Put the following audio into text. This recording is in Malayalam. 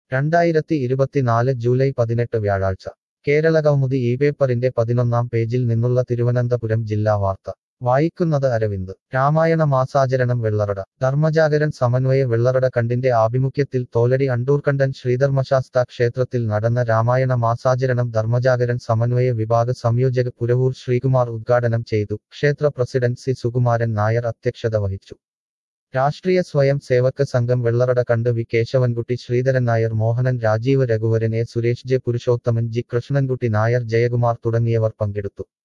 രണ്ടായിരത്തി ഇരുപത്തിനാല് ജൂലൈ പതിനെട്ട് വ്യാഴാഴ്ച കേരള കൗമുദി ഈ പേപ്പറിന്റെ പതിനൊന്നാം പേജിൽ നിന്നുള്ള തിരുവനന്തപുരം ജില്ലാ വാർത്ത വായിക്കുന്നത് അരവിന്ദ് രാമായണ മാസാചരണം വെള്ളറട ധർമ്മജാഗരൻ സമന്വയ വെള്ളറട കണ്ടിന്റെ ആഭിമുഖ്യത്തിൽ തോലടി അണ്ടൂർക്കണ്ടൻ ശ്രീധർമ്മശാസ്ത ക്ഷേത്രത്തിൽ നടന്ന രാമായണ മാസാചരണം ധർമ്മജാഗരൻ സമന്വയ വിഭാഗ സംയോജക പുരവൂർ ശ്രീകുമാർ ഉദ്ഘാടനം ചെയ്തു ക്ഷേത്ര പ്രസിഡന്റ് സി സുകുമാരൻ നായർ അധ്യക്ഷത വഹിച്ചു രാഷ്ട്രീയ സ്വയം സേവക സംഘം വെള്ളറട കണ്ട് V Kesavankutty Sreedharan Nair Mohanan Rajeev Raghuvaran A Suresh J Purushothaman G Krishnankutty Nair Jayakumar തുടങ്ങിയവർ പങ്കെടുത്തു